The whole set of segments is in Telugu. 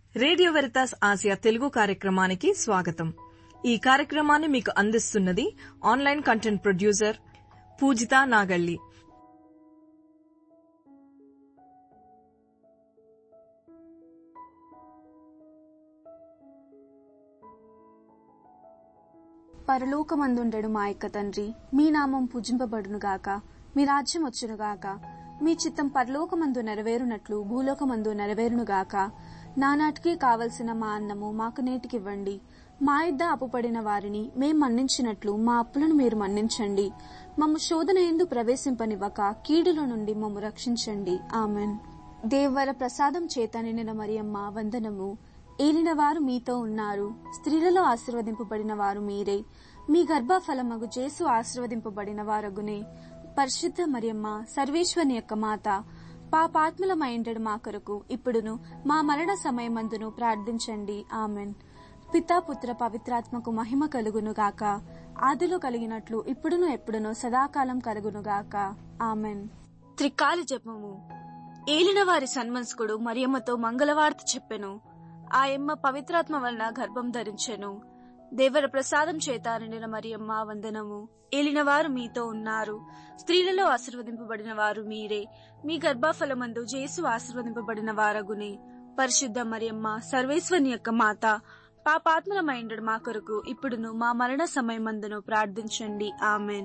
రేడియో వెరితాస్ ఆసియా తెలుగు కార్యక్రమానికి స్వాగతం ఈ కార్యక్రమాన్ని మీకు అందిస్తున్నది online content producer Poojitha Nagalli పరలోకమందుండెడు మా యొక్క తండ్రి మీ నామం పూజింపబడునుగాక మీ రాజ్యం వచ్చునుగాక మీ చిత్తం పరలోకమందు నెరవేరునట్లు భూలోకమందు నెరవేరునుగాక నానాటికి కావలసిన మా అన్నము మాకు నేటికివ్వండి మా ఇద్ద అప్పుపడిన వారిని మేం మన్నించినట్లు మా అప్పులను మీరు మన్నించండి మమ్ము శోధన ఎందు ప్రవేశింపనివ్వక కీడుల నుండి మమ్ము రక్షించండి ఆమెన్ దేవర ప్రసాదం చేత నిండిన మరియమ్మ వందనము ఏలిన వారు మీతో ఉన్నారు స్త్రీలలో ఆశీర్వదింపబడిన వారు మీరే మీ గర్భఫలమగు జేసు ఆశీర్వదింపబడిన వారగునే పరిశుద్ధ మరియమ్మ సర్వేశ్వని యొక్క మాత పాపాత్ములమైండడు మా కొరకు ఇప్పుడును మా మరణ సమయమందును ప్రార్థించండి ఆమెన్ పితా పుత్ర పవిత్రాత్మకు మహిమ కలుగును గాక ఆదిలో కలిగినట్లు ఇప్పుడును ఎప్పుడును సదాకాలం కలుగునుగాక ఆమెన్ త్రికాలి జపము ఏలిన వారి సన్మన్స్కుడు మరియమ్మతో మంగళవార్త చెప్పెను ఆయమ్మ పవిత్రాత్మ వలన గర్భం ధరించెను దేవర ప్రసాదం చేత నిండిన మరియమ్మ వందనము ఏలినవారు మీతో ఉన్నారు స్త్రీలలో ఆశీర్వదింపబడిన వారు మీరే మీ గర్భఫలమందు జేసు ఆశీర్వదింపబడిన వారగునే పరిశుద్ధ మరియమ్మ సర్వేశ్వని యొక్క మాత పాపాత్మలమైండడు మా కొరకు ఇప్పుడును మా మరణ సమయమందును ప్రార్థించండి ఆమెన్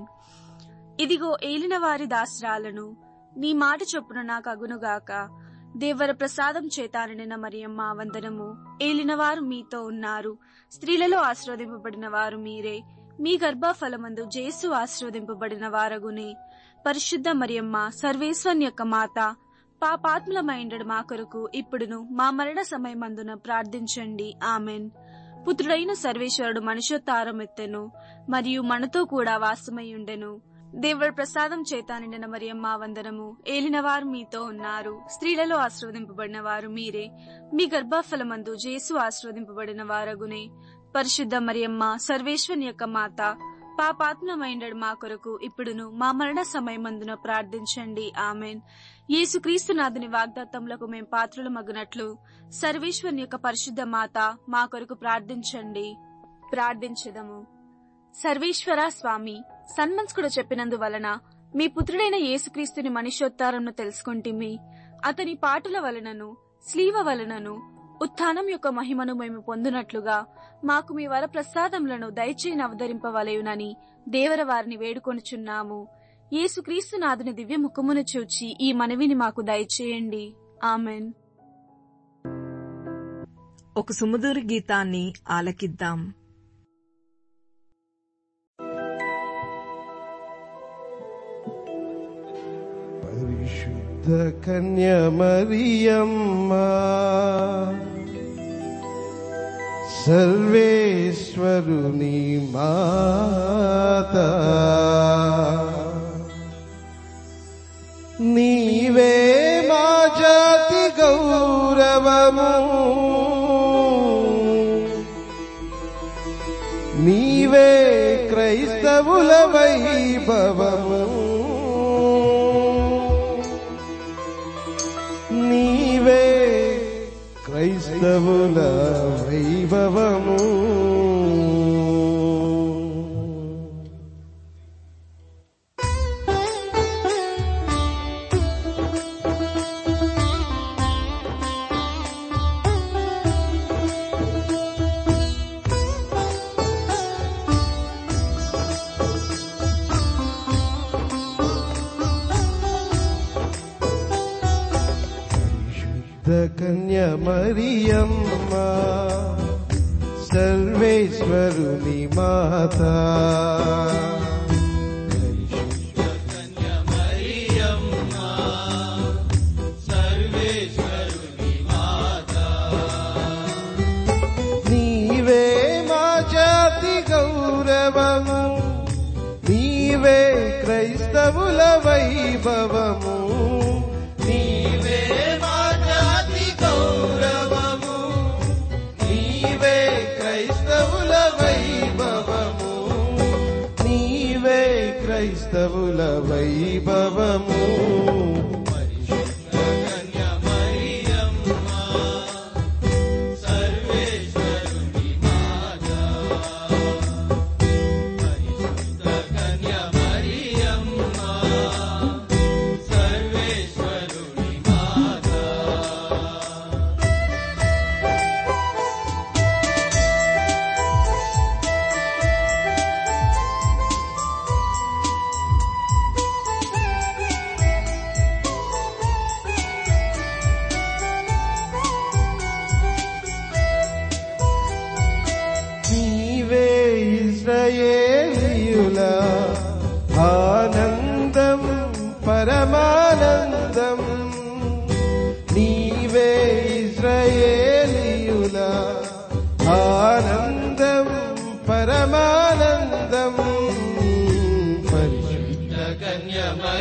ఇదిగో ఏలిన వారి దాసరాలను నీ మాట చొప్పున నాకు అగునుగాక దేవర ప్రసాదం చేత నిండిన మరియమ్మ వందనము ఏలినవారు మీతో ఉన్నారు స్త్రీలలో ఆశీర్వదింపబడిన వారు మీరే మీ గర్భఫలమందు జేసు ఆశీర్వదింపబడిన వారగునే పరిశుద్ధ మరియమ్మ సర్వేశ్వన్ యొక్క మాత పాపాత్ములమైండడు మా కొరకు ఇప్పుడును మా మరణ సమయమందున ప్రార్థించండి ఆమెన్ పుత్రుడైన సర్వేశ్వరుడు మనుషోత్తారం ఎత్తెను మరియు మనతో కూడా వాసమై ఉండెను దేవుడి ప్రసాదం చేత నిండిన మరియమ్మ వందనము ఏలినవారు మీతో ఉన్నారు స్త్రీలలో ఆశీర్వదింపబడిన వారు మీరే మీ గర్భఫలమందు జేసు ఆశీర్వదింపబడిన వారగునే పరిశుద్ధ మరియమ్మ సర్వేశ్వని యొక్క మాత పాపాత్మమైండడు మా కొరకు ఇప్పుడును మా మరణ సమయమందున ప్రార్థించండి ఆమెన్ యేసుక్రీస్తునాథుని వాగ్దాత్తములకు మేం పాత్రులు మగునట్లు సర్వేశ్వరుని యొక్క పరిశుద్ధ మాత మా కొరకు ప్రార్థించండి ప్రార్థించదము సర్వేశ్వర స్వామి సన్మన్స్కుడు చెప్పినందువలన మీ పుత్రుడైన యేసుక్రీస్తుని మనుష్యోత్తారంను తెలుసుకుంటిమి అతని పాటల వలనను స్లీవ వలనను ఉత్థానం యొక్క మహిమను మేము పొందునట్లుగా మాకు మీ వర ప్రసాదములను దయచేయి అవతరింపవలయునని దేవర వారిని వేడుకొనుచున్నాము యేసుక్రీస్తు నాథుని దివ్య ముఖమును చూచి ఈ మనవిని మాకు దయచేయండి ఆమెన్ ఒక సుమధుర గీతాన్ని ఆలకిద్దాం పరిశుద్ధ కన్యమరియమ్మా సర్వేశ్వరుని మాత నీవే మా జాతి గౌరవము నీవే క్రైస్తవుల వైభవము నీవే క్రైస్తవుల వైభవము పరిశుద్ధ కన్యమరియమ్మ సర్వేశ్వరుని మాత నీవే మా జాతి గౌరవము నీవే క్రైస్తవుల వైభవము నీవే మా జాతి గౌరవము నీవే క్రైస్తవుల వైభవము నీవే క్రైస్తవుల వైభవము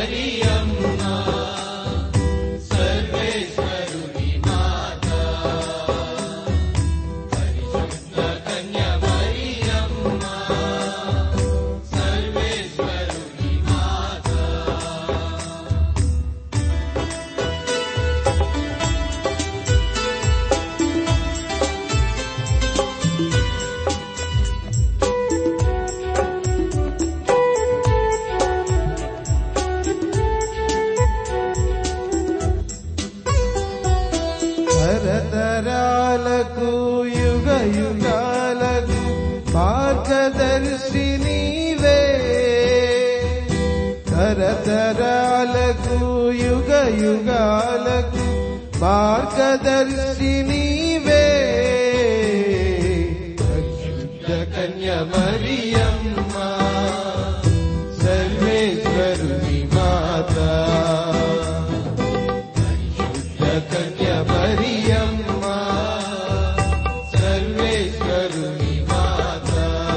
తరతరాలకు యుగ యుగాలకు మార్గదర్శి నీవే తరతరాలకు యుగ యుగాలకు మార్గదర్శి నీవే పరిశుద్ధ కన్య మరియమ్మ సర్వేశ్వరుని మాత కన్య మరియమ్మ సర్వేశ్వరుని మాత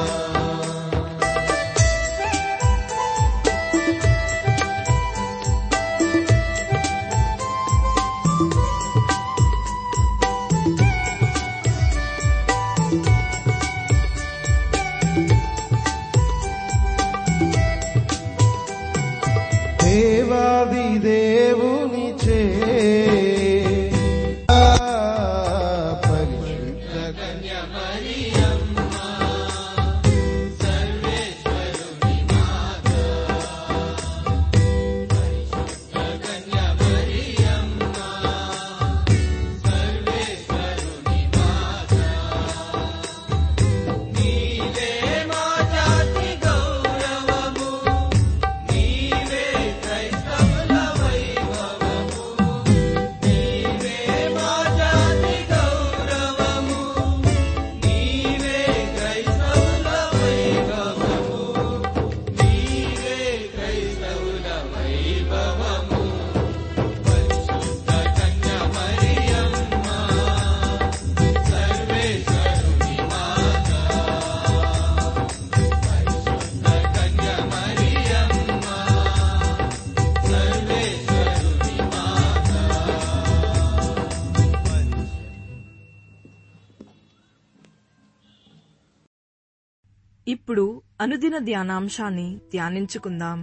దేవాది దేవుని చే పరిశుద్ధ కన్య ఇప్పుడు అనుదిన ధ్యానాంశాన్ని ధ్యానించుకుందాం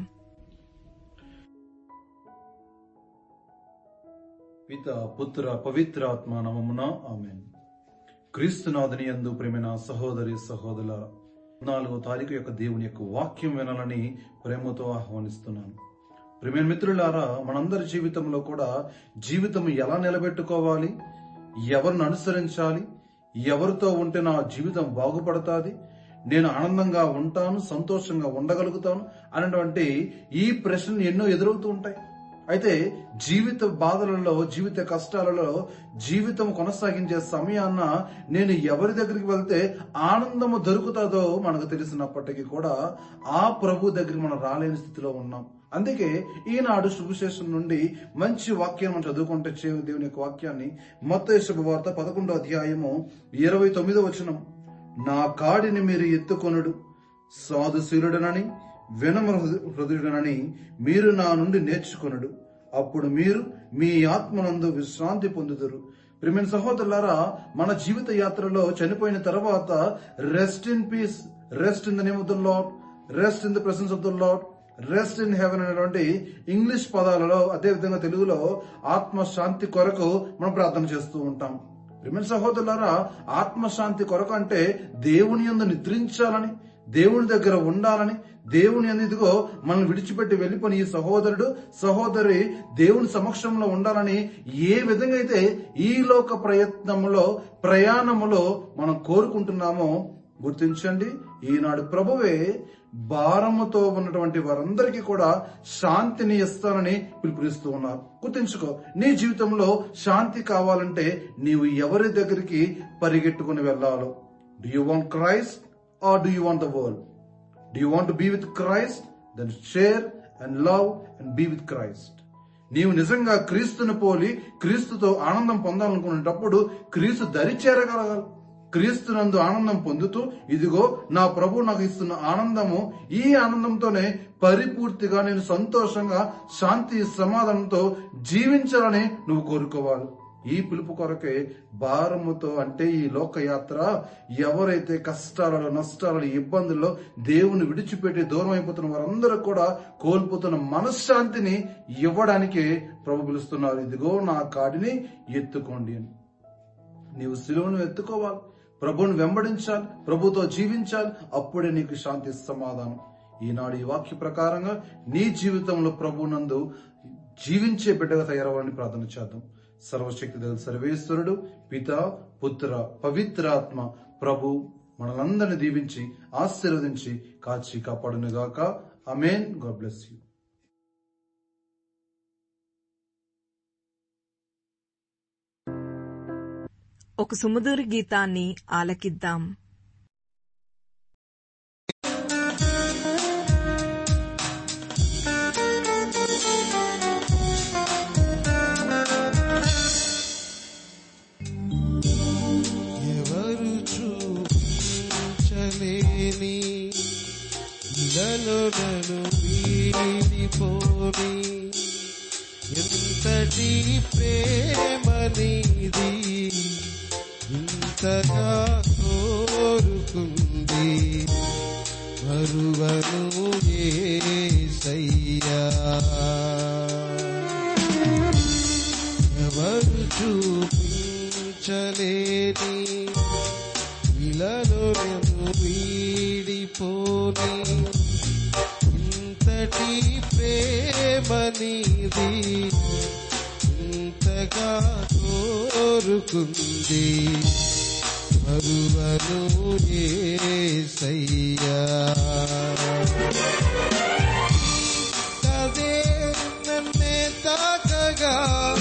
పిత పుత్ర పవిత్రాత్మ నమమున ఆమెన్ క్రీస్తునాథుని యందు ప్రేమైన సహోదరి సహోదరుల నాలుగో తారీఖు యొక్క దేవుని యొక్క వాక్యం వినాలని ప్రేమతో ఆహ్వానిస్తున్నాను ప్రేమైన మిత్రులారా మనందరి జీవితంలో కూడా జీవితం ఎలా నిలబెట్టుకోవాలి ఎవరిని అనుసరించాలి ఎవరితో ఉంటే నా జీవితం బాగుపడతాది నేను ఆనందంగా ఉంటాను సంతోషంగా ఉండగలుగుతాను అనేటువంటి ఈ ప్రశ్నలు ఎన్నో ఎదురవుతూ ఉంటాయి అయితే జీవిత బాధలలో జీవిత కష్టాలలో జీవితం కొనసాగించే సమయాన్న నేను ఎవరి దగ్గరికి వెళ్తే ఆనందము దొరుకుతుందో మనకు తెలిసినప్పటికీ కూడా ఆ ప్రభు దగ్గరికి మనం రాలేని స్థితిలో ఉన్నాం అందుకే ఈనాడు సువిశేషం నుండి మంచి వాక్యం మనం చదువుకుంటే చే- దేవుని యొక్క వాక్యాన్ని మొత్త శుభవార్త పదకొండో అధ్యాయము ఇరవై తొమ్మిదో వచనం నా కాడిని మీరు ఎత్తుకొనుడు సాధుశీలుడనని వినమ్ర హృద- హృదయుడనని మీరు నా నుండి నేర్చుకొనుడు అప్పుడు మీరు మీ ఆత్మనందు విశ్రాంతి పొందుదురు ప్రిమిన్ సహోదరులారా మన జీవిత యాత్రలో చనిపోయిన తర్వాత rest in peace rest in the name of the lord rest in the presence of the lord rest in heaven అనేటువంటి ఇంగ్లీష్ పదాలలో అదే విధంగా తెలుగులో ఆత్మశాంతి కొరకు మనం ప్రార్థన చేస్తూ ఉంటాం ప్రిమిన్ సహోదరులారా ఆత్మశాంతి కొరకు అంటే దేవుని యందు నిద్రించాలని దేవుని దగ్గర ఉండాలని దేవుని యందు ఇదిగో మనల్ని విడిచిపెట్టి వెళ్ళిపోయిన ఈ సహోదరుడు సహోదరి దేవుని సమక్షంలో ఉండాలని ఏ విధంగా అయితే ఈ లోక ప్రయత్నంలో ప్రయాణములో మనం కోరుకుంటున్నామో గుర్తించండి ఈనాడు ప్రభువే భారముతో ఉన్నటువంటి వారందరికీ కూడా శాంతిని ఇస్తానని పిలుపునిస్తూ ఉన్నారు గుర్తించుకో నీ జీవితంలో శాంతి కావాలంటే నీవు ఎవరి దగ్గరికి పరిగెట్టుకుని వెళ్ళాలో do you want Christ or do you want the world do you want be with Christ then share and love and be with Christ నీవు నిజంగా క్రీస్తుని పోలి క్రీస్తుతో ఆనందం పొందాలనుకునేటప్పుడు క్రీస్తు దరి చేరగలగాలి క్రీస్తునందు ఆనందం పొందుతూ ఇదిగో నా ప్రభు నాకు ఇస్తున్న ఆనందము ఈ ఆనందంతోనే పరిపూర్తిగా నేను సంతోషంగా శాంతి సమాధానంతో జీవించాలని నువ్వు కోరుకోవాలి ఈ పిలుపు కొరకే భారముతో అంటే ఈ లోకయాత్ర ఎవరైతే కష్టాలలో నష్టాలలో ఇబ్బందుల్లో దేవుని విడిచిపెట్టి దూరం అయిపోతున్న వారందరూ కూడా కోల్పోతున్న మనశ్శాంతిని ఇవ్వడానికే ప్రభు పిలుస్తున్నారు ఇదిగో నా కాడిని ఎత్తుకోండి అని నీవు సిలువను ఎత్తుకోవాలి ప్రభువును వెంబడించాలి ప్రభుతో జీవించాలి అప్పుడే నీకు శాంతి సమాధానం ఈనాడు ఈ వాక్య ప్రకారంగా నీ జీవితంలో ప్రభునందు జీవించే బిడ్డగా తయారవ్వాలని ప్రార్థన చేద్దాం సర్వశక్తి గల సర్వేశ్వరుడు పిత పుత్ర పవిత్రాత్మ ప్రభు మనలందరిని దీవించి ఆశీర్వదించి కాచి కాపాడునుగాక అమేన్ గాడ్ బ్లెస్ యూ ఒక సుమధుర గీతాన్ని ఆలకిద్దాం ఎవరు చూచలేని ఇలలో నన్ను వీడిపోని ఎంతటి ప్రేమ నీది ఇంతగా కోరుకుంది మరువను ఏసయ్యా ఎవరు చూపించలేని ఇలలో నేను వీడిపోని ఇంతటి ప్రేమ నీది ఇంతగా కోరుకుంది మరువను ఏసయ్యా కదే నన్నే తాకగా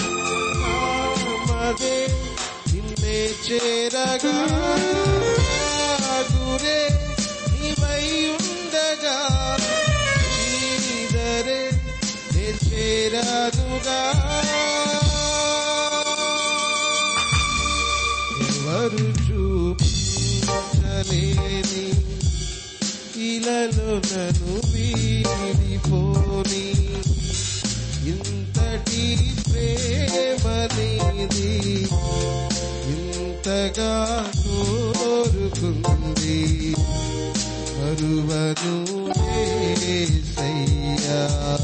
మదే నిన్నే చేరగా గురే నీవై ఉండగా నీదరే నే చేరదుగా ఎవరు చూపించలేని ఇలలో నన్ను వీడిపోని ఇంతటి ప్రేమ నీది ఇంతగా కోరుకుంది మరువను ఏసయ్యా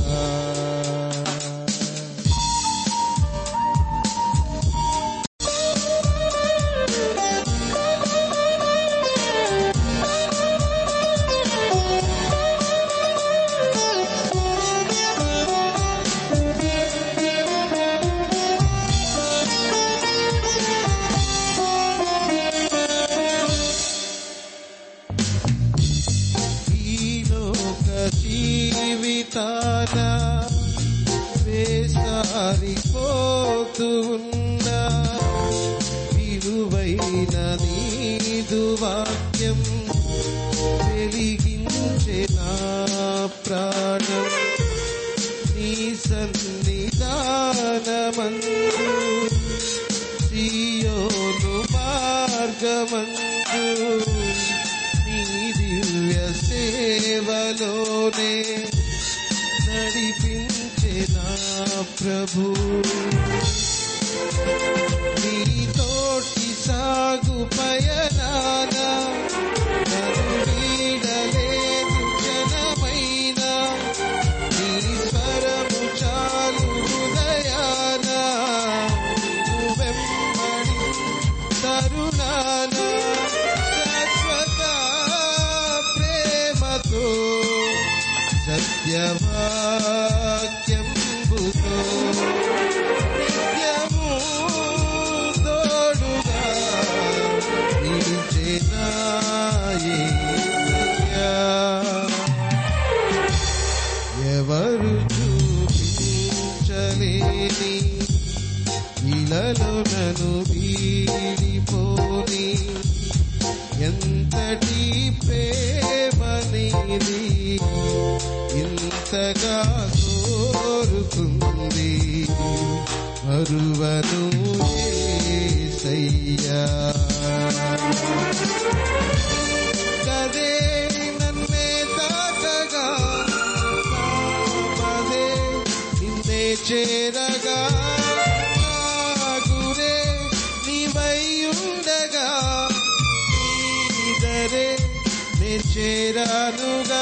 ఈ లోక జీవితాన వేసారిపోతూ ఉన్నా విలువైన నీదు వాక్యం వెలిగించే నా ప్రాణం నీ సన్నిధానమందు సియోను మార్గమందు నీ దివ్య సేవలోనే నడిపించే నా ప్రభు నీ తోటి సాగు పయనాన నన్ను వీడలేదు జనమైన నీ స్వరము చాలు హృదయాన నువ్వెమ్మడి తరుణాన శాశ్వత ప్రేమతో సత్యవాక్యంబుతో నిత్యము తోడుగా నిలిచేనాయ్యా ఎవరు చూపించలేని ఇలలో నన్ను వీడిపోని చేరగా నా గురే నీవైయుండగా నీదరే నే చేరానుగా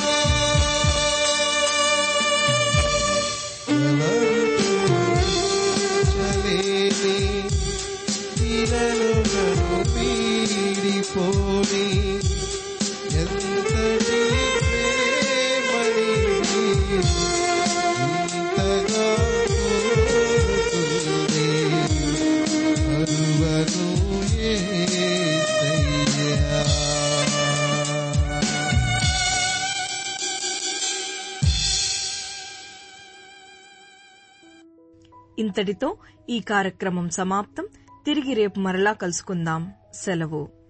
చలేని తీరను నన్ను పీడిపోని ఎంతటి ప్రేమని ఇంతగా కోరుతుంది అరువను యేసయ్యా ఇంతటితో ఈ కార్యక్రమం సమాప్తం తిరిగి రేపు మరలా కలుసుకుందాం సెలవు